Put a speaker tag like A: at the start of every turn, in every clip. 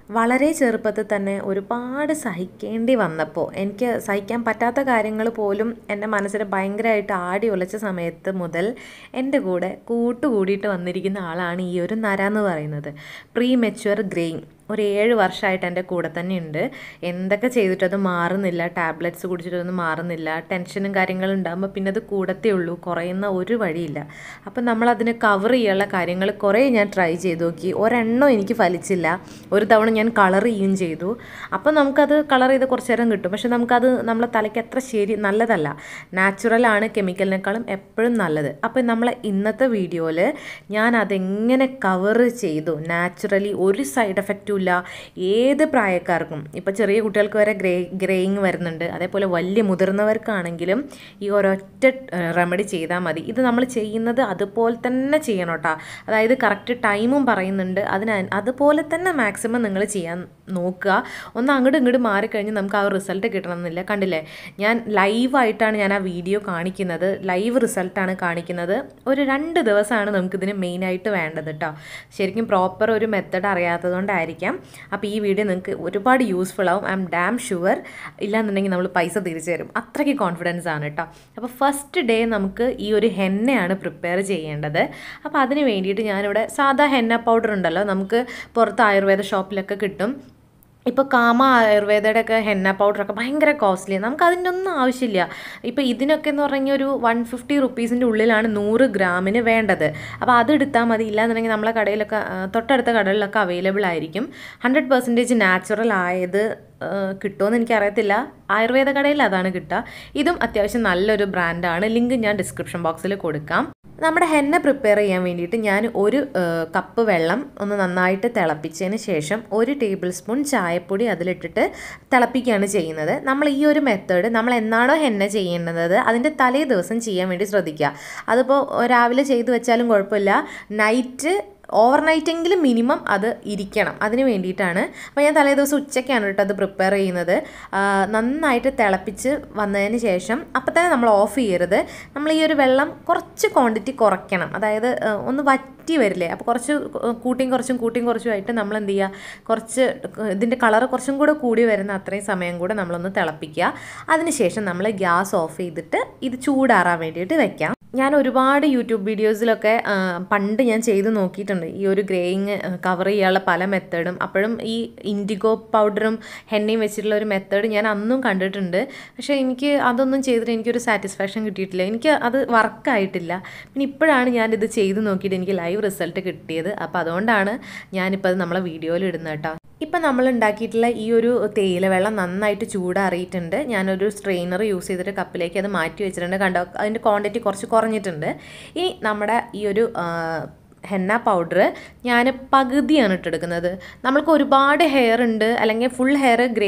A: വളരെ ചെറുപ്പത്തിൽ തന്നെ ഒരുപാട് സഹിക്കേണ്ടി വന്നപ്പോൾ എനിക്ക് സഹിക്കാൻ പറ്റാത്ത കാര്യങ്ങൾ പോലും എൻ്റെ മനസ്സിൽ ഭയങ്കരമായിട്ട് ആടി ഉലച്ച സമയത്ത് മുതൽ എൻ്റെ കൂടെ കൂട്ടുകൂടിയിട്ട് വന്നിരിക്കുന്ന ആളാണ് ഈ ഒരു നര എന്ന് പറയുന്നത് പ്രീ മെച്വർ ഗ്രെയിൻ ഒരു ഏഴ് വർഷമായിട്ട് എൻ്റെ കൂടെ തന്നെ ഉണ്ട് എന്തൊക്കെ ചെയ്തിട്ടത് മാറുന്നില്ല ടാബ്ലറ്റ്സ് കുടിച്ചിട്ടൊന്നും മാറുന്നില്ല ടെൻഷനും കാര്യങ്ങളും ഉണ്ടാകുമ്പോൾ പിന്നെ അത് കൂടത്തേ ഉള്ളൂ കുറയുന്ന ഒരു വഴിയില്ല അപ്പം നമ്മളതിനെ കവർ ചെയ്യാനുള്ള കാര്യങ്ങൾ കുറേ ഞാൻ ട്രൈ ചെയ്ത് നോക്കി ഒരെണ്ണം എനിക്ക് ഫലിച്ചില്ല ഒരു തവണ ഞാൻ കളർ ചെയ്യുകയും ചെയ്തു അപ്പം നമുക്കത് കളർ ചെയ്ത് കുറച്ച് നേരം കിട്ടും പക്ഷെ നമുക്കത് നമ്മളെ തലയ്ക്ക് അത്ര ശരി നല്ലതല്ല നാച്ചുറലാണ് കെമിക്കലിനേക്കാളും എപ്പോഴും നല്ലത് അപ്പം നമ്മളെ ഇന്നത്തെ വീഡിയോയിൽ ഞാൻ അതെങ്ങനെ കവർ ചെയ്തു നാച്ചുറലി ഒരു സൈഡ് എഫക്റ്റും ഇല്ല ഏത് പ്രായക്കാർക്കും ഇപ്പോൾ ചെറിയ കുട്ടികൾക്ക് വരെ ഗ്രേ ഗ്രേയിങ് വരുന്നുണ്ട് അതേപോലെ വലിയ മുതിർന്നവർക്കാണെങ്കിലും ഈ ഒരൊറ്റ റെമഡി ചെയ്താൽ മതി ഇത് നമ്മൾ ചെയ്യുന്നത് അതുപോലെ തന്നെ ചെയ്യണം കേട്ടോ അതായത് കറക്റ്റ് ടൈമും പറയുന്നുണ്ട് അതിന് അതുപോലെ തന്നെ മാക്സിമം നിങ്ങൾ ചെയ്യാൻ നോക്കുക ഒന്ന് അങ്ങോട്ടും ഇങ്ങോട്ട് മാറിക്കഴിഞ്ഞ് നമുക്ക് ആ റിസൾട്ട് കിട്ടണമെന്നില്ല കണ്ടില്ലേ ഞാൻ ലൈവായിട്ടാണ് ഞാൻ ആ വീഡിയോ കാണിക്കുന്നത് ലൈവ് റിസൾട്ടാണ് കാണിക്കുന്നത് ഒരു രണ്ട് ദിവസമാണ് നമുക്കിതിന് മെയിനായിട്ട് വേണ്ടത് കേട്ടോ ശരിക്കും പ്രോപ്പർ ഒരു മെത്തഡ് അറിയാത്തതുകൊണ്ടായിരിക്കാം അപ്പോൾ ഈ വീഡിയോ നിങ്ങൾക്ക് ഒരുപാട് യൂസ്ഫുൾ ആവും ഐ എം ഡാം ഷുവർ ഇല്ലാന്നുണ്ടെങ്കിൽ നമ്മൾ പൈസ തിരിച്ചു തരും അത്രയ്ക്ക് കോൺഫിഡൻസ് ആണ് കേട്ടോ അപ്പോൾ ഫസ്റ്റ് ഡേ നമുക്ക് ഈ ഒരു ഹെന്നയാണ് പ്രിപ്പയർ ചെയ്യേണ്ടത് അപ്പോൾ അതിന് വേണ്ടിയിട്ട് ഞാനിവിടെ സാധാ ഹെന്ന പൗഡർ ഉണ്ടല്ലോ നമുക്ക് പുറത്ത് ആയുർവേദ ഷോപ്പിലൊക്കെ കിട്ടും ഇപ്പോൾ കാമ ആയുർവേദയുടെ ഒക്കെ ഹെന്ന പൗഡറൊക്കെ ഭയങ്കര കോസ്റ്റ്ലി നമുക്ക് അതിൻ്റെ ഒന്നും ആവശ്യമില്ല ഇപ്പോൾ ഇതിനൊക്കെ എന്ന് പറഞ്ഞാൽ ഒരു വൺ ഫിഫ്റ്റി റുപ്പീസിൻ്റെ ഉള്ളിലാണ് നൂറ് ഗ്രാമിന് വേണ്ടത് അപ്പോൾ അത് എടുത്താൽ മതി ഇല്ലാന്നുണ്ടെങ്കിൽ നമ്മളെ കടയിലൊക്കെ ആ, തൊട്ടടുത്ത കടകളിലൊക്കെ അവൈലബിൾ ആയിരിക്കും ഹൺഡ്രഡ് പെർസെൻറ്റേജ് നാച്ചുറൽ ആയത് ആ, കിട്ടുമെന്ന് എനിക്കറിയത്തില്ല ആയുർവേദ കടയിൽ അതാണ് കിട്ടുക ഇതും അത്യാവശ്യം നല്ലൊരു ബ്രാൻഡാണ് ലിങ്ക് ഞാൻ ഡിസ്ക്രിപ്ഷൻ ബോക്സിൽ കൊടുക്കാം നമ്മുടെ ഹെന്ന പ്രിപ്പയർ ചെയ്യാൻ വേണ്ടിയിട്ട് ഞാൻ ഒരു ആ, കപ്പ് വെള്ളം ഒന്ന് നന്നായിട്ട് തിളപ്പിച്ചതിന് ശേഷം ഒരു ടേബിൾ സ്പൂൺ ചായപ്പൊടി അതിലിട്ടിട്ട് തിളപ്പിക്കുകയാണ് ചെയ്യുന്നത് നമ്മൾ ഈ ഒരു മെത്തേഡ് നമ്മൾ എന്നാണോ ഹെന്ന ചെയ്യേണ്ടത് അതിൻ്റെ തലേ ദിവസം ചെയ്യാൻ വേണ്ടി ശ്രദ്ധിക്കുക അതിപ്പോൾ രാവിലെ ചെയ്തു വെച്ചാലും കുഴപ്പമില്ല നൈറ്റ് ഓവർനൈറ്റെങ്കിലും മിനിമം അത് ഇരിക്കണം അതിന് വേണ്ടിയിട്ടാണ് അപ്പോൾ ഞാൻ തലേ ദിവസം ഉച്ചയ്ക്കാണ് കേട്ടോ അത് പ്രിപ്പയർ ചെയ്യുന്നത് ആ, നന്നായിട്ട് തിളപ്പിച്ച് വന്നതിന് ശേഷം അപ്പം തന്നെ നമ്മൾ ഓഫ് ചെയ്യരുത് നമ്മൾ ഈ ഒരു വെള്ളം കുറച്ച് ക്വാണ്ടിറ്റി കുറയ്ക്കണം അതായത് ആ, ഒന്ന് വറ്റി വരില്ലേ അപ്പോൾ കുറച്ച് കൂട്ടിയും കുറച്ചും കൂട്ടിയും കുറച്ചും ആയിട്ട് നമ്മൾ എന്ത് ചെയ്യുക കുറച്ച് ഇതിൻ്റെ കളർ കുറച്ചും കൂടെ കൂടി വരുന്ന അത്രയും സമയം കൂടെ നമ്മളൊന്ന് തിളപ്പിക്കുക അതിനുശേഷം നമ്മൾ ഗ്യാസ് ഓഫ് ചെയ്തിട്ട് ഇത് ചൂടാറാൻ വേണ്ടിയിട്ട് വെക്കാം ഞാൻ ഒരുപാട് യൂട്യൂബ് വീഡിയോസിലൊക്കെ ആ, പണ്ട് ഞാൻ ചെയ്ത് നോക്കിയിട്ടുണ്ട് ഈ ഒരു ഗ്രേയിങ് കവർ ചെയ്യാനുള്ള പല മെത്തേഡും അപ്പോഴും ഈ ഇൻഡിഗോ പൗഡറും ഹെണ്ണയും വെച്ചിട്ടുള്ള ഒരു മെത്തേഡ് ഞാൻ അന്നും കണ്ടിട്ടുണ്ട് പക്ഷേ എനിക്ക് അതൊന്നും ചെയ്തിട്ട് എനിക്കൊരു സാറ്റിസ്ഫാക്ഷൻ കിട്ടിയിട്ടില്ല എനിക്ക് അത് വർക്കായിട്ടില്ല പിന്നെ ഇപ്പോഴാണ് ഞാനിത് ചെയ്ത് നോക്കിയിട്ട് എനിക്ക് ലൈവ് റിസൾട്ട് കിട്ടിയത് അപ്പോൾ അതുകൊണ്ടാണ് ഞാനിപ്പോൾ അത് നമ്മളെ വീഡിയോയിൽ ഇടുന്നത് കേട്ടോ ഇപ്പം നമ്മൾ ഉണ്ടാക്കിയിട്ടുള്ള ഈ ഒരു തേയില വെള്ളം നന്നായിട്ട് ചൂടാറിയിട്ടുണ്ട് ഞാനൊരു സ്ട്രെയിനർ യൂസ് ചെയ്തിട്ട് കപ്പിലേക്ക് അത് മാറ്റി വെച്ചിട്ടുണ്ട് കണ്ടോ അതിൻ്റെ ക്വാണ്ടിറ്റി കുറച്ച് കുറഞ്ഞിട്ടുണ്ട് ഇനി നമ്മുടെ ഈ ഒരു ആ, ഹെന്ന പൗഡർ ഞാൻ പകുതിയാണ് ഇട്ടെടുക്കുന്നത് നമ്മൾക്ക് ഒരുപാട് ഹെയർ ഉണ്ട് അല്ലെങ്കിൽ ഫുൾ ഹെയർ ഗ്രേ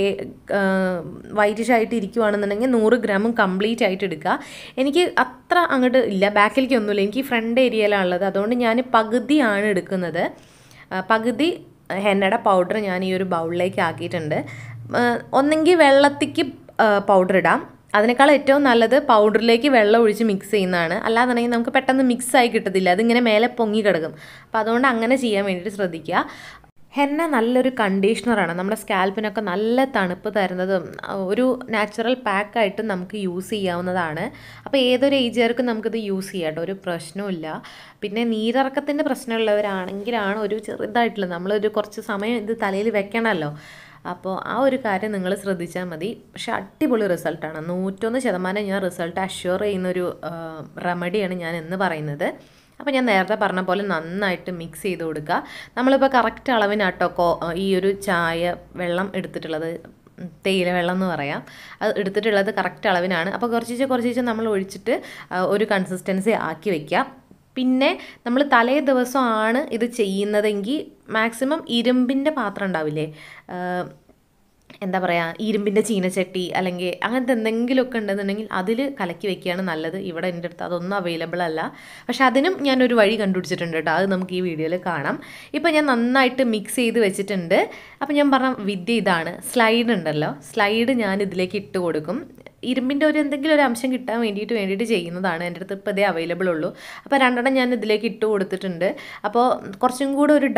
A: വൈറ്റിഷ് ആയിട്ട് ഇരിക്കുവാണെന്നുണ്ടെങ്കിൽ നൂറ് ഗ്രാമും കംപ്ലീറ്റ് ആയിട്ട് എടുക്കുക എനിക്ക് അത്ര അങ്ങോട്ട് ഇല്ല ബാക്കിലേക്ക് ഒന്നുമില്ല എനിക്ക് ഫ്രണ്ട് ഏരിയയിലാണ് ഉള്ളത് അതുകൊണ്ട് ഞാൻ പകുതിയാണ് എടുക്കുന്നത് ആ, പകുതി ഹെന്നയുടെ പൗഡർ ഞാൻ ഈ ഒരു ബൗളിലേക്ക് ആക്കിയിട്ടുണ്ട് ആ, ഒന്നെങ്കിൽ വെള്ളത്തിക്ക് പൗഡർ ഇടാം അതിനേക്കാൾ ഏറ്റവും നല്ലത് പൗഡറിലേക്ക് വെള്ളം ഒഴിച്ച് മിക്സ് ചെയ്യുന്നതാണ് അല്ലാന്നുണ്ടെങ്കിൽ നമുക്ക് പെട്ടെന്ന് മിക്സ് ആയി കിട്ടത്തില്ല അതിങ്ങനെ മേലെ പൊങ്ങി കിടക്കും അപ്പോൾ അതുകൊണ്ട് അങ്ങനെ ചെയ്യാൻ വേണ്ടിയിട്ട് ശ്രദ്ധിക്കുക ഹെന്ന നല്ലൊരു കണ്ടീഷണറാണ് നമ്മുടെ സ്കാൽപ്പിനൊക്കെ നല്ല തണുപ്പ് തരുന്നതും അഹ് ഒരു നാച്ചുറൽ പാക്കായിട്ട് നമുക്ക് യൂസ് ചെയ്യാവുന്നതാണ് അപ്പോൾ ഏതൊരു ഏജുകാർക്കും നമുക്കിത് യൂസ് ചെയ്യാം കേട്ടോ ഒരു പ്രശ്നവുമില്ല പിന്നെ നീരിറക്കത്തിൻ്റെ പ്രശ്നമുള്ളവരാണെങ്കിലാണ് ഒരു ചെറുതായിട്ടുള്ള നമ്മളൊരു കുറച്ച് സമയം ഇത് തലയിൽ വെക്കണമല്ലോ അപ്പോൾ ആ ഒരു കാര്യം നിങ്ങൾ ശ്രദ്ധിച്ചാൽ മതി പക്ഷെ അടിപൊളി റിസൾട്ടാണ് നൂറ്റൊന്ന് ശതമാനം ഞാൻ റിസൾട്ട് അഷ്യൂർ ചെയ്യുന്നൊരു റെമഡിയാണ് ഞാൻ എന്ന് പറയുന്നത് അപ്പോൾ ഞാൻ നേരത്തെ പറഞ്ഞ പോലെ നന്നായിട്ട് മിക്സ് ചെയ്ത് കൊടുക്കുക നമ്മളിപ്പോൾ കറക്റ്റ് അളവിനാട്ടോ കോ ഈ ഒരു ചായ വെള്ളം എടുത്തിട്ടുള്ളത് ഉം, തേയില വെള്ളം എന്ന് പറയാം അത് എടുത്തിട്ടുള്ളത് കറക്റ്റ് അളവിനാണ് അപ്പോൾ കുറച്ച് കുറച്ച് നമ്മൾ ഒഴിച്ചിട്ട് ആ, ഒരു കൺസിസ്റ്റൻസി ആക്കി വെക്കുക പിന്നെ നമ്മൾ തലേ ദിവസമാണ് ഇത് ചെയ്യുന്നതെങ്കിൽ മാക്സിമം ഇരുമ്പിൻ്റെ പാത്രം ഉണ്ടാവില്ലേ ആ, എന്താ പറയുക ഇരുമ്പിൻ്റെ ചീനച്ചട്ടി അല്ലെങ്കിൽ അങ്ങനത്തെ എന്തെങ്കിലുമൊക്കെ ഉണ്ടെന്നുണ്ടെങ്കിൽ അതിൽ കലക്കി വെക്കുകയാണ് നല്ലത് ഇവിടെ എൻ്റെ അടുത്ത് അതൊന്നും അവൈലബിൾ അല്ല പക്ഷെ അതിനും ഞാനൊരു വഴി കണ്ടുപിടിച്ചിട്ടുണ്ട് കേട്ടോ അത് നമുക്ക് ഈ വീഡിയോയിൽ കാണാം ഇപ്പോൾ ഞാൻ നന്നായിട്ട് മിക്സ് ചെയ്ത് വെച്ചിട്ടുണ്ട് അപ്പോൾ ഞാൻ പറഞ്ഞ വിദ്യ ഇതാണ് സ്ലൈഡ് ഉണ്ടല്ലോ സ്ലൈഡ് ഞാൻ ഇതിലേക്ക് ഇട്ട് കൊടുക്കും ഇരുമ്പിൻ്റെ ഒരു എന്തെങ്കിലും ഒരു അംശം കിട്ടാൻ വേണ്ടിയിട്ട് വേണ്ടിയിട്ട് ചെയ്യുന്നതാണ് എൻ്റെ അടുത്ത് ഇപ്പോൾ ഇതേ അവൈലബിൾ ഉള്ളൂ അപ്പോൾ രണ്ടെണ്ണം ഞാൻ ഇതിലേക്ക് ഇട്ട് കൊടുത്തിട്ടുണ്ട് അപ്പോൾ കുറച്ചും കൂടെ ഒരു ഡാർക്ക്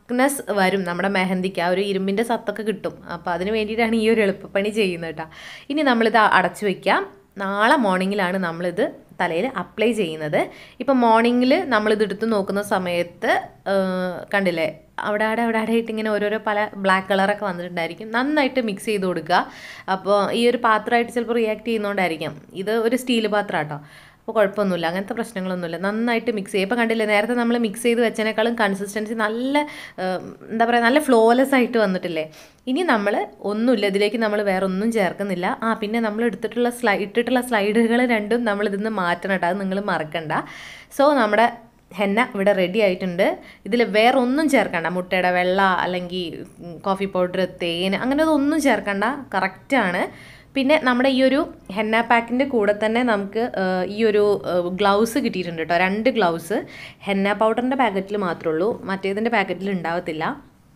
A: ഡാർക്ക്നെസ് വരും നമ്മുടെ മെഹന്തിക്ക് ആ ഒരു ഇരുമ്പിൻ്റെ സത്തൊക്കെ കിട്ടും അപ്പോൾ അതിന് വേണ്ടിയിട്ടാണ് ഈ ഒരു എളുപ്പപ്പണി ചെയ്യുന്നത് കേട്ടോ ഇനി നമ്മളിത് അടച്ചു വയ്ക്കാം നാളെ മോർണിംഗിലാണ് നമ്മളിത് തലയിൽ അപ്ലൈ ചെയ്യുന്നത് ഇപ്പം മോർണിംഗിൽ നമ്മളിത് എടുത്ത് നോക്കുന്ന സമയത്ത് ആ, കണ്ടില്ലേ അവിടെ അവിടെ അവിടെ അവിടെ ആയിട്ട് ഇങ്ങനെ ഓരോരോ പല ബ്ലാക്ക് കളറൊക്കെ വന്നിട്ടുണ്ടായിരിക്കും നന്നായിട്ട് മിക്സ് ചെയ്ത് കൊടുക്കുക അപ്പോൾ ഈ ഒരു പാത്രമായിട്ട് ചിലപ്പോൾ റിയാക്ട് ചെയ്യുന്നതുകൊണ്ടായിരിക്കും ഇത് ഒരു സ്റ്റീൽ പാത്രം കേട്ടോ അപ്പോൾ കുഴപ്പമൊന്നുമില്ല അങ്ങനത്തെ പ്രശ്നങ്ങളൊന്നുമില്ല നന്നായിട്ട് മിക്സ് ചെയ്യും ഇപ്പോൾ കണ്ടില്ലേ നേരത്തെ നമ്മൾ മിക്സ് ചെയ്ത് വെച്ചതിനേക്കാളും കൺസിസ്റ്റൻസി നല്ല ആ, എന്താ പറയുക നല്ല ഫ്ലോലെസ് ആയിട്ട് വന്നിട്ടില്ലേ ഇനി നമ്മൾ ഒന്നുമില്ല ഇതിലേക്ക് നമ്മൾ വേറെ ഒന്നും ചേർക്കുന്നില്ല ആ പിന്നെ നമ്മൾ എടുത്തിട്ടുള്ള സ്ലൈ ഇട്ടിട്ടുള്ള സ്ലൈഡുകൾ രണ്ടും നമ്മൾ ഇതിൽ നിന്ന് മാറ്റണം കേട്ടോ അത് നിങ്ങൾ മറക്കണ്ട സോ നമ്മുടെ ഹെന്ന ഇവിടെ റെഡി ആയിട്ടുണ്ട് ഇതിൽ വേറെ ഒന്നും ചേർക്കണ്ട മുട്ടയുടെ വെള്ള അല്ലെങ്കിൽ കോഫി പൗഡർ തേൻ അങ്ങനെ ഒന്നും ചേർക്കണ്ട കറക്റ്റാണ് പിന്നെ നമ്മുടെ ഈ ഒരു ഹെന്ന പാക്കിൻ്റെ കൂടെ തന്നെ നമുക്ക് ആ, ഈ ഒരു ഗ്ലൗസ് കിട്ടിയിട്ടുണ്ട് കേട്ടോ രണ്ട് ഗ്ലൗസ് ഹെന്ന പൗഡറിൻ്റെ പാക്കറ്റിൽ മാത്രമേ ഉള്ളൂ മറ്റേതിൻ്റെ പാക്കറ്റിൽ ഉണ്ടാവത്തില്ല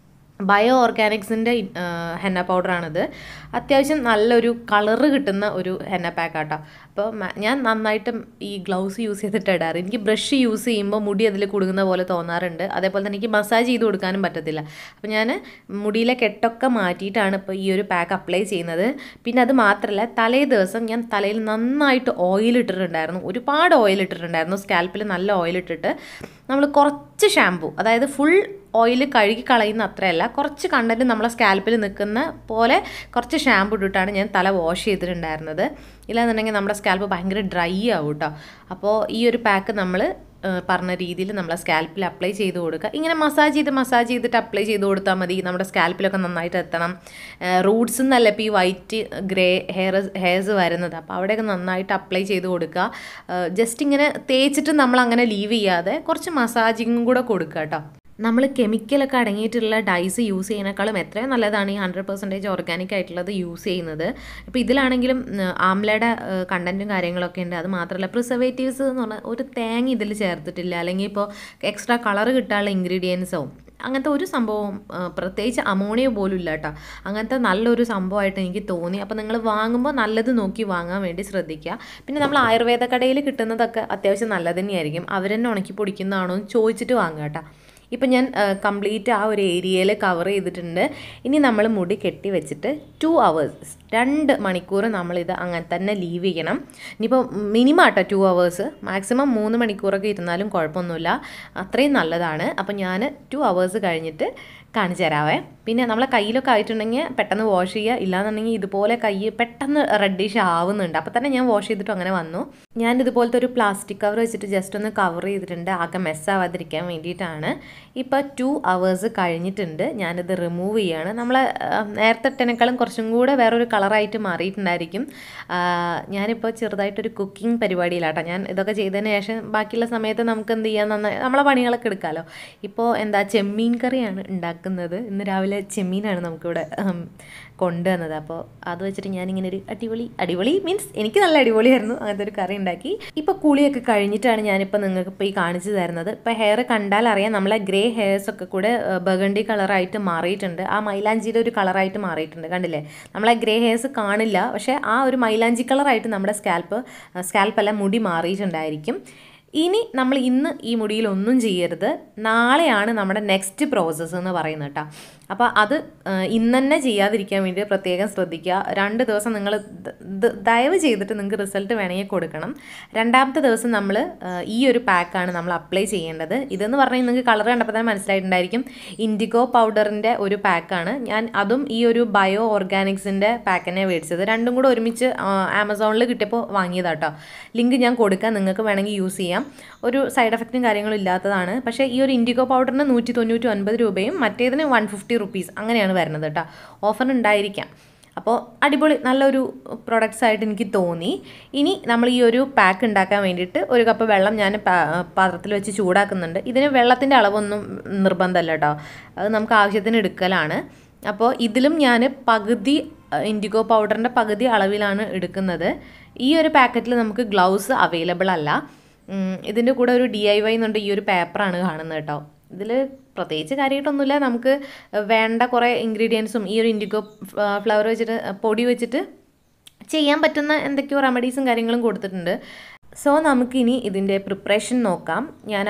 A: ബയോ ഓർഗാനിക്സിൻ്റെ ഹെന്ന പൗഡറാണിത് അത്യാവശ്യം നല്ലൊരു കളറ് കിട്ടുന്ന ഒരു ഹെന്ന പാക്കാട്ടോ അപ്പോൾ മ- ഞാൻ നന്നായിട്ട് ഈ ഗ്ലൗസ് യൂസ് ചെയ്തിട്ട് ഇടാറ് എനിക്ക് ബ്രഷ് യൂസ് ചെയ്യുമ്പോൾ മുടി അതിൽ കുടുങ്ങുന്ന പോലെ തോന്നാറുണ്ട് അതേപോലെ തന്നെ എനിക്ക് മസാജ് ചെയ്ത് കൊടുക്കാനും പറ്റത്തില്ല അപ്പോൾ ഞാൻ മുടിയിലെ കെട്ടൊക്കെ മാറ്റിയിട്ടാണ് ഇപ്പോൾ ഈ ഒരു പാക്ക് അപ്ലൈ ചെയ്യുന്നത് പിന്നെ അത് മാത്രമല്ല തലേ ദിവസം ഞാൻ തലയിൽ നന്നായിട്ട് ഓയിൽ ഇട്ടിട്ടുണ്ടായിരുന്നു ഒരുപാട് ഓയിൽ ഇട്ടിട്ടുണ്ടായിരുന്നു സ്കാൽപ്പിൽ നല്ല ഓയിൽ ഇട്ടിട്ട് നമ്മൾ കുറച്ച് ഷാമ്പു അതായത് ഫുൾ ഓയിൽ കഴുകി കളയുന്ന അത്രയല്ല കുറച്ച് കണ്ടൻറ്റ് നമ്മളെ സ്കാൽപ്പിൽ നിൽക്കുന്ന പോലെ കുറച്ച് ഷാമ്പു ഇട്ടിട്ടാണ് ഞാൻ തല വാഷ് ചെയ്തിട്ടുണ്ടായിരുന്നത് ഇല്ലാന്നുണ്ടെങ്കിൽ നമ്മുടെ സ്കാൽപ്പ് ഭയങ്കര ഡ്രൈ ആവും കേട്ടോ അപ്പോൾ ഈ ഒരു പാക്ക് നമ്മൾ പറഞ്ഞ രീതിയിൽ നമ്മളെ സ്കാൽപ്പിൽ അപ്ലൈ ചെയ്ത് കൊടുക്കുക ഇങ്ങനെ മസാജ് ചെയ്ത് മസാജ് ചെയ്തിട്ട് അപ്ലൈ ചെയ്ത് കൊടുത്താൽ മതി നമ്മുടെ സ്കാൽപ്പിലൊക്കെ നന്നായിട്ട് എത്തണം റൂട്ട്സ് എന്നല്ല ഇപ്പോൾ ഈ വൈറ്റ് ഗ്രേ ഹെയർ ഹെയർസ് വരുന്നത് അപ്പോൾ അവിടെയൊക്കെ നന്നായിട്ട് അപ്ലൈ ചെയ്ത് കൊടുക്കുക ജസ്റ്റ് ഇങ്ങനെ തേച്ചിട്ട് നമ്മൾ അങ്ങനെ ലീവ് ചെയ്യാതെ കുറച്ച് മസാജിങ്ങും കൂടെ കൊടുക്കുക കേട്ടോ നമ്മൾ കെമിക്കലൊക്കെ അടങ്ങിയിട്ടുള്ള ഡൈസ് യൂസ് ചെയ്യുന്നതിനേക്കാളും എത്രയും നല്ലതാണ് ഈ ഹൺഡ്രഡ് പെർസെൻറ്റേജ് ഓർഗാനിക് ആയിട്ടുള്ളത് യൂസ് ചെയ്യുന്നത് ഇപ്പോൾ ഇതിലാണെങ്കിലും ഉം, ആംലയുടെ കണ്ടൻറ്റും കാര്യങ്ങളൊക്കെ ഉണ്ട് അത് മാത്രമല്ല പ്രിസർവേറ്റീവ്സ് എന്ന് പറഞ്ഞാൽ ഒരു തേങ്ങ ഇതിൽ ചേർത്തിട്ടില്ല അല്ലെങ്കിൽ ഇപ്പോൾ എക്സ്ട്രാ കളർ കിട്ടാനുള്ള ഇൻഗ്രീഡിയൻസോ അങ്ങനത്തെ ഒരു സംഭവം ആ, പ്രത്യേകിച്ച് അമോണിയ പോലും ഇല്ല കേട്ടോ അങ്ങനത്തെ നല്ലൊരു സംഭവമായിട്ട് എനിക്ക് തോന്നി അപ്പോൾ നിങ്ങൾ വാങ്ങുമ്പോൾ നല്ലത് നോക്കി വാങ്ങാൻ വേണ്ടി ശ്രദ്ധിക്കുക പിന്നെ നമ്മൾ ആയുർവേദ കടയിൽ കിട്ടുന്നതൊക്കെ അത്യാവശ്യം നല്ലത് തന്നെയായിരിക്കും അവരെന്നെ ഉണക്കി പൊടിക്കുന്നതാണോ എന്ന് ചോദിച്ചിട്ട് വാങ്ങുക കേട്ടോ ഇപ്പം ഞാൻ കംപ്ലീറ്റ് ആ ഒരു ഏരിയയിൽ കവർ ചെയ്തിട്ടുണ്ട് ഇനി നമ്മൾ മുടി കെട്ടി വെച്ചിട്ട് ടു അവേഴ്സ് രണ്ട് മണിക്കൂർ നമ്മളിത് അങ്ങനെ തന്നെ ലീവ് ചെയ്യണം ഇനിയിപ്പോൾ മിനിമം ആട്ടോ ടു അവേഴ്സ് മാക്സിമം മൂന്ന് മണിക്കൂറൊക്കെ ഇരുന്നാലും കുഴപ്പമൊന്നുമില്ല അത്രയും നല്ലതാണ് അപ്പം ഞാൻ ടു അവേഴ്സ് കഴിഞ്ഞിട്ട് കാണിച്ചു തരാവേ പിന്നെ നമ്മളെ കയ്യിലൊക്കെ ആയിട്ടുണ്ടെങ്കിൽ പെട്ടെന്ന് വാഷ് ചെയ്യുക ഇല്ലാന്നുണ്ടെങ്കിൽ ഇതുപോലെ കൈ പെട്ടെന്ന് റെഡിഷ് ആവുന്നുണ്ട് അപ്പോൾ തന്നെ ഞാൻ വാഷ് ചെയ്തിട്ട് അങ്ങനെ വന്നു ഞാൻ ഇതുപോലത്തെ ഒരു പ്ലാസ്റ്റിക് കവർ വെച്ചിട്ട് ജസ്റ്റ് ഒന്ന് കവർ ചെയ്തിട്ടുണ്ട് ആകെ മെസ്സാവാതിരിക്കാൻ വേണ്ടിയിട്ടാണ് ഇപ്പോൾ ടു അവേഴ്സ് കഴിഞ്ഞിട്ടുണ്ട് ഞാനിത് റിമൂവ് ചെയ്യാണ് നമ്മളെ ആ, നേരത്തെ ഇട്ടതിനേക്കാളും കുറച്ചും കൂടെ വേറൊരു കളറായിട്ട് മാറിയിട്ടുണ്ടായിരിക്കും ആ, ഞാനിപ്പോൾ ചെറുതായിട്ടൊരു കുക്കിംഗ് പരിപാടിയിലാട്ടോ ഞാൻ ഇതൊക്കെ ചെയ്തതിന് ശേഷം ബാക്കിയുള്ള സമയത്ത് നമുക്ക് എന്ത് ചെയ്യാൻ നന്നായി നമ്മളെ പണികളൊക്കെ എടുക്കാമല്ലോ ഇപ്പോൾ എന്താ ചെമ്മീൻ കറിയാണ് ഉണ്ടാക്കുന്നത് ഇന്ന് രാവിലെ ചെമ്മീനാണ് നമുക്കിവിടെ ഉം, കൊണ്ടുവന്നത് അപ്പോൾ അത് വെച്ചിട്ട് ഞാനിങ്ങനെ ഒരു അടിപൊളി അടിപൊളി മീൻസ് എനിക്ക് നല്ല അടിപൊളിയായിരുന്നു അങ്ങനത്തെ ഒരു കറി ഉണ്ടാക്കി ഇപ്പോൾ കുളിയൊക്കെ കഴിഞ്ഞിട്ടാണ് ഞാനിപ്പോൾ നിങ്ങൾക്ക് ഇപ്പോൾ ഈ കാണിച്ചു തരുന്നത് ഇപ്പോൾ ഹെയർ കണ്ടാൽ അറിയാം നമ്മളെ ഗ്രേ ഹെയർസ് ഒക്കെ കൂടെ ബഗണ്ടി കളറായിട്ട് മാറിയിട്ടുണ്ട് ആ മൈലാഞ്ചിയുടെ ഒരു കളറായിട്ട് മാറിയിട്ടുണ്ട് കണ്ടില്ലേ നമ്മളെ ഗ്രേ ഹെയർസ് കാണില്ല പക്ഷേ ആ ഒരു മൈലാഞ്ചി കളറായിട്ട് നമ്മുടെ സ്കാൽപ്പ് സ്കാൽപ്പല്ല മുടി മാറിയിട്ടുണ്ടായിരിക്കും ഇനി നമ്മൾ ഇന്ന് ഈ മുടിയിൽ ഒന്നും ചെയ്യരുത് നാളെയാണ് നമ്മുടെ നെക്സ്റ്റ് പ്രോസസ്സ് എന്ന് പറയുന്നത് കേട്ടോ അപ്പോൾ അത് ആ, ഇന്ന് തന്നെ ചെയ്യാതിരിക്കാൻ വേണ്ടി പ്രത്യേകം ശ്രദ്ധിക്കുക രണ്ട് ദിവസം നിങ്ങൾ ദയവ് ചെയ്തിട്ട് നിങ്ങൾക്ക് റിസൾട്ട് വേണമെങ്കിൽ കൊടുക്കണം രണ്ടാമത്തെ ദിവസം നമ്മൾ ഈ ഒരു പാക്കാണ് നമ്മൾ അപ്ലൈ ചെയ്യേണ്ടത് ഇതെന്ന് പറഞ്ഞാൽ നിങ്ങൾക്ക് കളർ കണ്ടപ്പോൾ തന്നെ മനസ്സിലായിട്ടുണ്ടായിരിക്കും ഇൻഡിഗോ പൗഡറിൻ്റെ ഒരു പാക്കാണ് ഞാൻ അതും ഈ ഒരു ബയോ ഓർഗാനിക്സിൻ്റെ പാക്കിനെ മേടിച്ചത് രണ്ടും കൂടെ ഒരുമിച്ച് ആമസോണിൽ കിട്ടിയപ്പോൾ വാങ്ങിയതാട്ടോ ലിങ്ക് ഞാൻ കൊടുക്കാം നിങ്ങൾക്ക് വേണമെങ്കിൽ യൂസ് ചെയ്യാം ഒരു സൈഡ് എഫക്റ്റും കാര്യങ്ങളും ഇല്ലാത്തതാണ് പക്ഷേ ഈ ഒരു ഇൻഡിഗോ പൗഡറിന് നൂറ്റി തൊണ്ണൂറ്റി ഒൻപത് രൂപയും മറ്റേതിന് വൺ ഫിഫ്റ്റി റുപ്പീസ് അങ്ങനെയാണ് വരുന്നത് കേട്ടോ ഓഫർ ഉണ്ടായിരിക്കാം അപ്പോൾ അടിപൊളി നല്ലൊരു പ്രൊഡക്ട്സ് ആയിട്ട് എനിക്ക് തോന്നി ഇനി നമ്മൾ ഈ ഒരു പാക്ക് ഉണ്ടാക്കാൻ വേണ്ടിയിട്ട് ഒരു കപ്പ് വെള്ളം ഞാൻ പാ- പാത്രത്തിൽ വെച്ച് ചൂടാക്കുന്നുണ്ട് ഇതിന് വെള്ളത്തിൻ്റെ അളവൊന്നും നിർബന്ധമല്ല കേട്ടോ അത് നമുക്ക് ആവശ്യത്തിന് എടുക്കലാണ് അപ്പോൾ ഇതിലും ഞാൻ പകുതി ഇൻഡിഗോ പൗഡറിൻ്റെ പകുതി അളവിലാണ് എടുക്കുന്നത് ഈ ഒരു പാക്കറ്റിൽ നമുക്ക് ഗ്ലൗസ് അവൈലബിൾ അല്ല ഉം, ഇതിൻ്റെ കൂടെ ഒരു ഡി ഐ വൈ എന്നുണ്ട് ഈ ഒരു പേപ്പറാണ് കാണുന്നത് കേട്ടോ ഇതിൽ പ്രത്യേകിച്ച് കാര്യമായിട്ടൊന്നുമില്ല നമുക്ക് വേണ്ട കുറേ ഇൻഗ്രീഡിയൻസും ഈ ഒരു ഇൻഡിഗോ ഫ്ലവർ വെച്ചിട്ട് പൊടി വെച്ചിട്ട് ചെയ്യാൻ പറ്റുന്ന എന്തൊക്കെയോ റെമഡീസും കാര്യങ്ങളും കൊടുത്തിട്ടുണ്ട് സോ നമുക്കിനി ഇതിൻ്റെ പ്രിപ്പറേഷൻ നോക്കാം ഞാൻ ആ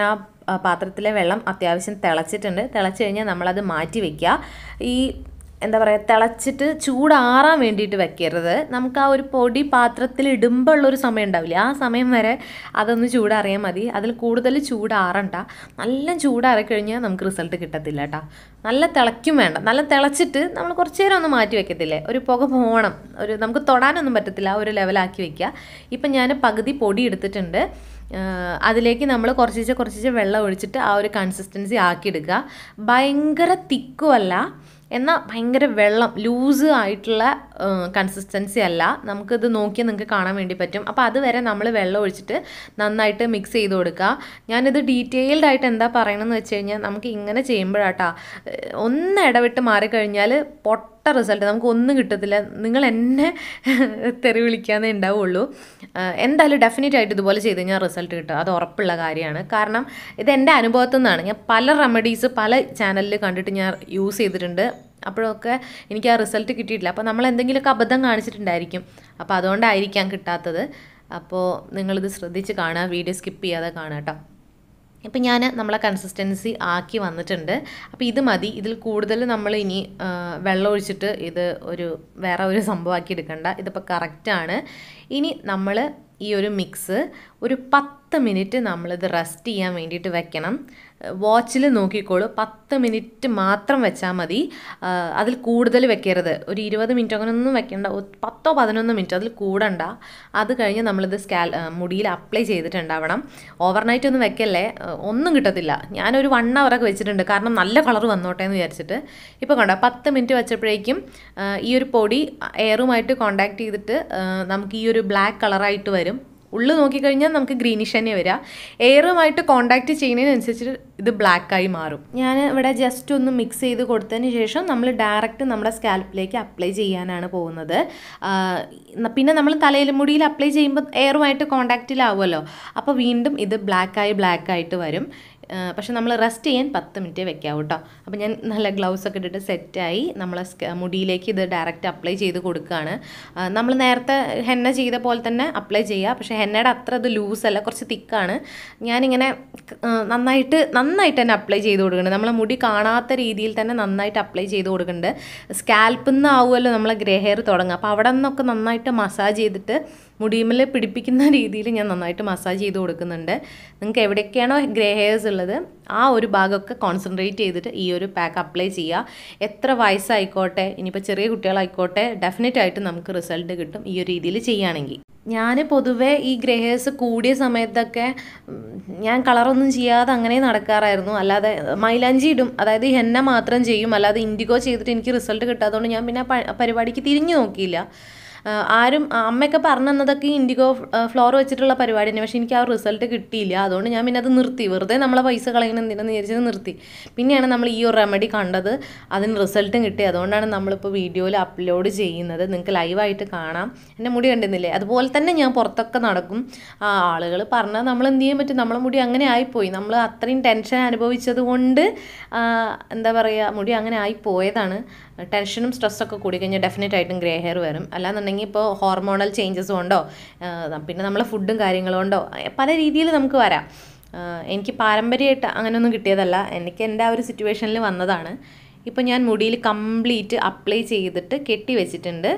A: ആ, പാത്രത്തിലെ വെള്ളം അത്യാവശ്യം തിളച്ചിട്ടുണ്ട് തിളച്ച് കഴിഞ്ഞാൽ നമ്മളത് മാറ്റി വയ്ക്കുക ഈ എന്താ പറയുക തിളച്ചിട്ട് ചൂടാറാൻ വേണ്ടിയിട്ട് വെക്കരുത് നമുക്ക് ആ ഒരു പൊടി പാത്രത്തിൽ ഇടുമ്പോൾ ഉള്ളൊരു സമയം ഉണ്ടാവില്ലേ ആ സമയം വരെ അതൊന്ന് ചൂടാറിയാൽ മതി അതിൽ കൂടുതൽ ചൂടാറണ്ട നല്ല ചൂടാറി കഴിഞ്ഞാൽ നമുക്ക് റിസൾട്ട് കിട്ടത്തില്ല കേട്ടോ നല്ല തിളയ്ക്കും വേണ്ട നല്ല തിളച്ചിട്ട് നമ്മൾ കുറച്ച് നേരം ഒന്ന് മാറ്റി വെക്കത്തില്ലേ ഒരു പുക പോകണം ഒരു നമുക്ക് തൊടാനൊന്നും പറ്റത്തില്ല ആ ഒരു ലെവലാക്കി വെക്കുക ഇപ്പം ഞാൻ പകുതി പൊടി എടുത്തിട്ടുണ്ട് ആഹ് അതിലേക്ക് നമ്മൾ കുറച്ചിച്ച് കുറച്ചിച്ച് വെള്ളം ഒഴിച്ചിട്ട് ആ ഒരു കൺസിസ്റ്റൻസി ആക്കിയെടുക്കുക ഭയങ്കര തിക്കുമല്ല എന്നാൽ ഭയങ്കര വെള്ളം ലൂസ് ആയിട്ടുള്ള കൺസിസ്റ്റൻസി അല്ല നമുക്കിത് നോക്കിയാൽ നിങ്ങൾക്ക് കാണാൻ വേണ്ടി പറ്റും അപ്പോൾ അതുവരെ നമ്മൾ വെള്ളം ഒഴിച്ചിട്ട് നന്നായിട്ട് മിക്സ് ചെയ്ത് കൊടുക്കുക ഞാനിത് ഡീറ്റെയിൽഡ് ആയിട്ട് എന്താ പറയണമെന്ന് വെച്ച് കഴിഞ്ഞാൽ നമുക്ക് ഇങ്ങനെ ചെയ്യുമ്പോഴാട്ടാ ഏഹ് ഒന്ന് ഇടവിട്ട് മാറിക്കഴിഞ്ഞാൽ പൊട്ട റിസൾട്ട് നമുക്ക് ഒന്നും കിട്ടത്തില്ല നിങ്ങൾ എന്നെ തെറി വിളിക്കാന്നേ ഉണ്ടാവുള്ളൂ ആഹ് എന്തായാലും ഡെഫിനറ്റ് ആയിട്ട് ഇതുപോലെ ചെയ്ത് കഴിഞ്ഞാൽ റിസൾട്ട് കിട്ടും അത് ഉറപ്പുള്ള കാര്യമാണ് കാരണം ഇത് എൻ്റെ അനുഭവത്തിൽ നിന്നാണ് ഞാൻ പല റെമഡീസ് പല ചാനലിൽ കണ്ടിട്ട് ഞാൻ യൂസ് ചെയ്തിട്ടുണ്ട് അപ്പോഴൊക്കെ എനിക്ക് ആ റിസൾട്ട് കിട്ടിയിട്ടില്ല അപ്പോൾ നമ്മൾ എന്തെങ്കിലുമൊക്കെ അബദ്ധം കാണിച്ചിട്ടുണ്ടായിരിക്കും അപ്പോൾ അതുകൊണ്ടായിരിക്കാം കിട്ടാത്തത് അപ്പോൾ നിങ്ങളിത് ശ്രദ്ധിച്ച് കാണുക വീഡിയോ സ്കിപ്പ് ചെയ്യാതെ കാണുക കേട്ടോ ഇപ്പം ഞാൻ നമ്മളെ കൺസിസ്റ്റൻസി ആക്കി വന്നിട്ടുണ്ട് അപ്പോൾ ഇത് മതി ഇതിൽ കൂടുതൽ നമ്മൾ ഇനി ആ, വെള്ളം ഒഴിച്ചിട്ട് ഇത് ഒരു വേറെ ഒരു സംഭവമാക്കി എടുക്കണ്ട ഇതിപ്പോൾ കറക്റ്റാണ് ഇനി നമ്മൾ ഈ ഒരു മിക്സ് ഒരു പത്ത് മിനിറ്റ് നമ്മളിത് റെസ്റ്റ് ചെയ്യാൻ വേണ്ടിയിട്ട് വെക്കണം വാച്ചിൽ നോക്കിക്കോളൂ പത്ത് മിനിറ്റ് മാത്രം വെച്ചാൽ മതി ആ, അതിൽ കൂടുതൽ വെക്കരുത് ഒരു ഇരുപത് മിനിറ്റ് അങ്ങനെ ഒന്നും വെക്കേണ്ട ഒ- പത്തോ പതിനൊന്ന് മിനിറ്റ് അതിൽ കൂടണ്ട അത് കഴിഞ്ഞ് നമ്മളിത് സ്കാൽ ആ, മുടിയിൽ അപ്ലൈ ചെയ്തിട്ടുണ്ടാവണം ഓവർനൈറ്റ് ഒന്നും വെക്കല്ലേ ആ, ഒന്നും കിട്ടത്തില്ല ഞാനൊരു വൺ അവറൊക്കെ വെച്ചിട്ടുണ്ട് കാരണം നല്ല കളർ വന്നോട്ടെ എന്ന് വിചാരിച്ചിട്ട് ഇപ്പോൾ കണ്ടോ പത്ത് മിനിറ്റ് വെച്ചപ്പോഴേക്കും ആ, ഈ ഒരു പൊടി എയറുമായിട്ട് കോണ്ടാക്ട് ചെയ്തിട്ട് ആ, നമുക്ക് ഈ ഒരു ബ്ലാക്ക് കളറായിട്ട് വരും ഉള്ളു നോക്കിക്കഴിഞ്ഞാൽ നമുക്ക് ഗ്രീനിഷ് തന്നെ വരിക എയറുമായിട്ട് കോണ്ടാക്ട് ചെയ്യുന്നതിനനുസരിച്ച് ഇത് black ആയി മാറും ഞാൻ ഇവിടെ ജസ്റ്റ് ഒന്ന് മിക്സ് ചെയ്ത് കൊടുത്തതിന് ശേഷം നമ്മൾ ഡയറക്റ്റ് നമ്മുടെ സ്കാൽപ്പിലേക്ക് അപ്ലൈ ചെയ്യാനാണ് പോകുന്നത് ആ, ന- പിന്നെ നമ്മൾ തലയിൽ മുടിയിൽ അപ്ലൈ ചെയ്യുമ്പോൾ എയറുമായിട്ട് കോണ്ടാക്റ്റിലാവുമല്ലോ അപ്പോൾ വീണ്ടും ഇത് ബ്ലാക്കായി ബ്ലാക്ക് ആയിട്ട് വരും ആ, പക്ഷെ നമ്മൾ റെസ്റ്റ് ചെയ്യാൻ പത്ത് മിനിറ്റ് വെക്കാം കേട്ടോ അപ്പോൾ ഞാൻ നല്ല ഗ്ലൗസ് ഒക്കെ ഇട്ടിട്ട് സെറ്റായി നമ്മളെ സ്ക- മുടിയിലേക്ക് ഇത് ഡയറക്റ്റ് അപ്ലൈ ചെയ്ത് കൊടുക്കുകയാണ് നമ്മൾ നേരത്തെ ഹെന്ന ചെയ്ത പോലെ തന്നെ അപ്ലൈ ചെയ്യുക പക്ഷേ ഹെന്നയുടെ അത്ര ഇത് ലൂസല്ല കുറച്ച് തിക്കാണ് ഞാനിങ്ങനെ ആ, നന്നായിട്ട് നന്നായിട്ട് തന്നെ അപ്ലൈ ചെയ്ത് കൊടുക്കുന്നുണ്ട് നമ്മളെ മുടി കാണാത്ത രീതിയിൽ തന്നെ നന്നായിട്ട് അപ്ലൈ ചെയ്ത് കൊടുക്കുന്നുണ്ട് സ്കാൽപ്പിൽ നിന്ന് ആവുമല്ലോ നമ്മളെ ഗ്രേ ഹെയർ തുടങ്ങുക അപ്പോൾ അവിടെ നിന്നൊക്കെ നന്നായിട്ട് മസാജ് ചെയ്തിട്ട് മുടിയുമ്മൽ പിടിപ്പിക്കുന്ന രീതിയിൽ ഞാൻ നന്നായിട്ട് മസാജ് ചെയ്ത് കൊടുക്കുന്നുണ്ട് നിങ്ങൾക്ക് എവിടെയൊക്കെയാണോ ഗ്രേ ഹെയർസ് ഉള്ളത് ആ ഒരു ഭാഗമൊക്കെ കോൺസെൻട്രേറ്റ് ചെയ്തിട്ട് ഈ ഒരു പാക്ക് അപ്ലൈ ചെയ്യുക എത്ര വയസ്സായിക്കോട്ടെ ഇനിയിപ്പോൾ ചെറിയ കുട്ടികളായിക്കോട്ടെ ഡെഫിനറ്റ് ആയിട്ട് നമുക്ക് റിസൾട്ട് കിട്ടും ഈ ഒരു രീതിയിൽ ചെയ്യുകയാണെങ്കിൽ ഞാൻ പൊതുവേ ഈ ഗ്രേ ഹെയർസ് കൂടിയ സമയത്തൊക്കെ ഉം, ഞാൻ കളറൊന്നും ചെയ്യാതെ അങ്ങനെ നടക്കാറായിരുന്നു അല്ലാതെ മൈലാഞ്ചി ഇടും അതായത് ഈ ഹെന്ന മാത്രം ചെയ്യും അല്ലാതെ ഇൻഡിഗോ ചെയ്തിട്ട് എനിക്ക് റിസൾട്ട് കിട്ടാത്തതുകൊണ്ട് ഞാൻ പിന്നെ ആ പ- പരിപാടിക്ക് തിരിഞ്ഞു നോക്കിയില്ല ആ, ആരും ആ, അമ്മയൊക്കെ പറഞ്ഞു തന്നതൊക്കെ ഇൻഡിഗോ ഫ്ലോർ വെച്ചിട്ടുള്ള പരിപാടി തന്നെ പക്ഷേ എനിക്ക് ആ റിസൾട്ട് കിട്ടിയില്ല അതുകൊണ്ട് ഞാൻ പിന്നെ അത് നിർത്തി വെറുതെ നമ്മളെ പൈസ കളയണം എന്തിനെന്ന് വിചാരിച്ചത് നിർത്തി പിന്നെയാണ് നമ്മൾ ഈ ഒരു റെമഡി കണ്ടത് അതിന് റിസൾട്ടും കിട്ടി അതുകൊണ്ടാണ് നമ്മളിപ്പോൾ വീഡിയോയിൽ അപ്ലോഡ് ചെയ്യുന്നത് നിങ്ങൾക്ക് ലൈവായിട്ട് കാണാം എൻ്റെ മുടി കണ്ടുന്നില്ലേ അതുപോലെ തന്നെ ഞാൻ പുറത്തൊക്കെ നടക്കും ആ ആളുകൾ പറഞ്ഞാൽ നമ്മൾ എന്ത് ചെയ്യാൻ പറ്റും നമ്മളെ മുടി അങ്ങനെ ആയിപ്പോയി നമ്മൾ അത്രയും ടെൻഷൻ അനുഭവിച്ചത് കൊണ്ട് ആ, എന്താ പറയുക മുടി അങ്ങനെ ആയിപ്പോയതാണ് ടെൻഷനും സ്ട്രെസ്സൊക്കെ കൂടി കഴിഞ്ഞാൽ ഡെഫിനറ്റ് ആയിട്ടും ഗ്രേ ഹെയർ വരും അല്ലാന്നുണ്ടെങ്കിൽ ഇപ്പോൾ ഹോർമോണൽ ചേഞ്ചസ് കൊണ്ടോ ആ, പിന്നെ നമ്മളെ ഫുഡും കാര്യങ്ങളും കൊണ്ടോ ആ, പല രീതിയിൽ നമുക്ക് വരാം ആ, എനിക്ക് പാരമ്പര്യമായിട്ട് അങ്ങനെയൊന്നും കിട്ടിയതല്ല എനിക്ക് എൻ്റെ ആ ഒരു സിറ്റുവേഷനിൽ വന്നതാണ് ഇപ്പോൾ ഞാൻ മുടിയിൽ കംപ്ലീറ്റ് അപ്ലൈ ചെയ്തിട്ട് കെട്ടി വെച്ചിട്ടുണ്ട്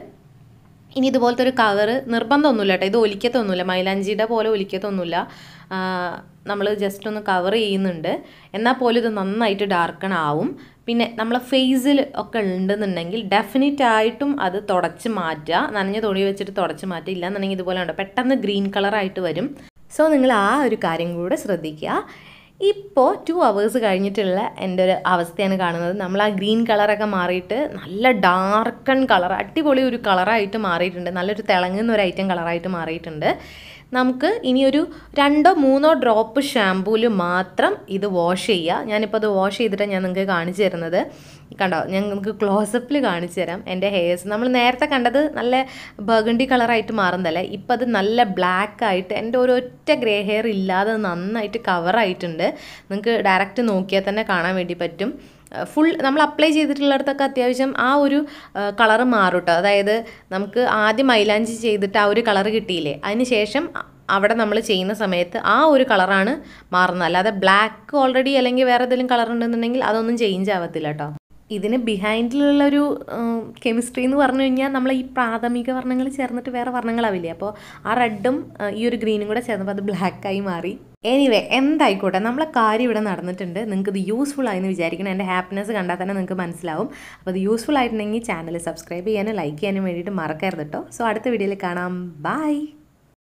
A: ഇനി ഇതുപോലത്തെ ഒരു കവറ് നിർബന്ധമൊന്നുമില്ല കേട്ടോ ഇത് ഒലിക്കത്തൊന്നുമില്ല മൈലാഞ്ചിയുടെ പോലെ ഒലിക്കത്തൊന്നുമില്ല നമ്മൾ ജസ്റ്റ് ഒന്ന് കവർ ചെയ്യുന്നുണ്ട് എന്നാൽ പോലും ഇത് നന്നായിട്ട് ഡാർക്കൺ ആവും പിന്നെ നമ്മളെ ഫേസിൽ ഒക്കെ ഉണ്ടെന്നുണ്ടെങ്കിൽ ഡെഫിനറ്റ് ആയിട്ടും അത് തുടച്ച് മാറ്റുക നനഞ്ഞ തുണി വെച്ചിട്ട് തുടച്ച് മാറ്റുക ഇല്ലാന്നുണ്ടെങ്കിൽ ഇതുപോലെ ഉണ്ട് പെട്ടെന്ന് ഗ്രീൻ കളറായിട്ട് വരും സോ നിങ്ങൾ ആ ഒരു കാര്യം കൂടെ ശ്രദ്ധിക്കുക ഇപ്പോൾ ടു അവേഴ്സ് കഴിഞ്ഞിട്ടുള്ള എൻ്റെ ഒരു അവസ്ഥയാണ് കാണുന്നത് നമ്മൾ ആ ഗ്രീൻ കളറൊക്കെ മാറിയിട്ട് നല്ല ഡാർക്കൺ കളർ അടിപൊളി ഒരു കളറായിട്ട് മാറിയിട്ടുണ്ട് നല്ലൊരു തിളങ്ങുന്ന ഒരു ഐറ്റം കളറായിട്ട് മാറിയിട്ടുണ്ട് നമുക്ക് ഇനിയൊരു രണ്ടോ മൂന്നോ ഡ്രോപ്പ് ഷാമ്പൂല് മാത്രം ഇത് വാഷ് ചെയ്യുക ഞാനിപ്പോൾ അത് വാഷ് ചെയ്തിട്ടാണ് ഞാൻ നിങ്ങൾക്ക് കാണിച്ചു തരുന്നത് കണ്ടോ ഞാൻ നമുക്ക് ക്ലോസപ്പിൽ കാണിച്ചു തരാം എൻ്റെ ഹെയർസ് നമ്മൾ നേരത്തെ കണ്ടത് നല്ല ബർഗണ്ടി കളറായിട്ട് മാറുന്നതല്ലേ ഇപ്പം അത് നല്ല ബ്ലാക്ക് ആയിട്ട് എൻ്റെ ഒരൊറ്റ ഗ്രേ ഹെയർ ഇല്ലാതെ നന്നായിട്ട് കവറായിട്ടുണ്ട് നിങ്ങൾക്ക് ഡയറക്റ്റ് നോക്കിയാൽ തന്നെ കാണാൻ വേണ്ടി പറ്റും ഫുൾ നമ്മൾ അപ്ലൈ ചെയ്തിട്ടുള്ളിടത്തൊക്കെ അത്യാവശ്യം ആ ഒരു കളറ് മാറും കേട്ടോ അതായത് നമുക്ക് ആദ്യം മൈലാഞ്ചി ചെയ്തിട്ട് ആ ഒരു കളറ് കിട്ടിയില്ലേ അതിന് ശേഷം അവിടെ നമ്മൾ ചെയ്യുന്ന സമയത്ത് ആ ഒരു കളറാണ് മാറുന്നത് അല്ലാതെ ബ്ലാക്ക് ഓൾറെഡി അല്ലെങ്കിൽ വേറെ ഏതെങ്കിലും കളർ ഉണ്ടെന്നുണ്ടെങ്കിൽ അതൊന്നും ചേഞ്ച് ആവത്തില്ല കേട്ടോ ഇതിന് ബിഹൈൻഡിലുള്ളൊരു കെമിസ്ട്രി എന്ന് പറഞ്ഞു കഴിഞ്ഞാൽ നമ്മൾ ഈ പ്രാഥമിക വർണ്ണങ്ങൾ ചേർന്നിട്ട് വേറെ വർണ്ണങ്ങളാവില്ലേ അപ്പോൾ ആ റെഡും ഈ ഒരു ഗ്രീനും കൂടെ ചേർന്നപ്പോൾ അത് ബ്ലാക്കായി മാറി എനിവേ എന്തായിക്കോട്ടെ നമ്മളെ കാര്യം ഇവിടെ നടന്നിട്ടുണ്ട് നിങ്ങൾക്ക് ഇത് യൂസ്ഫുൾ ആയെന്ന് വിചാരിക്കണം എൻ്റെ ഹാപ്പിനെസ് കണ്ടാൽ തന്നെ നിങ്ങൾക്ക് മനസ്സിലാവും അപ്പോൾ ഇത് യൂസ്ഫുൾ ആയിട്ടുണ്ടെങ്കിൽ ചാനൽ സബ്സ്ക്രൈബ് ചെയ്യാനും ലൈക്ക് ചെയ്യാനും വേണ്ടിയിട്ട് മറക്കരുത് കേട്ടോ സോ അടുത്ത വീഡിയോയിൽ കാണാം ബൈ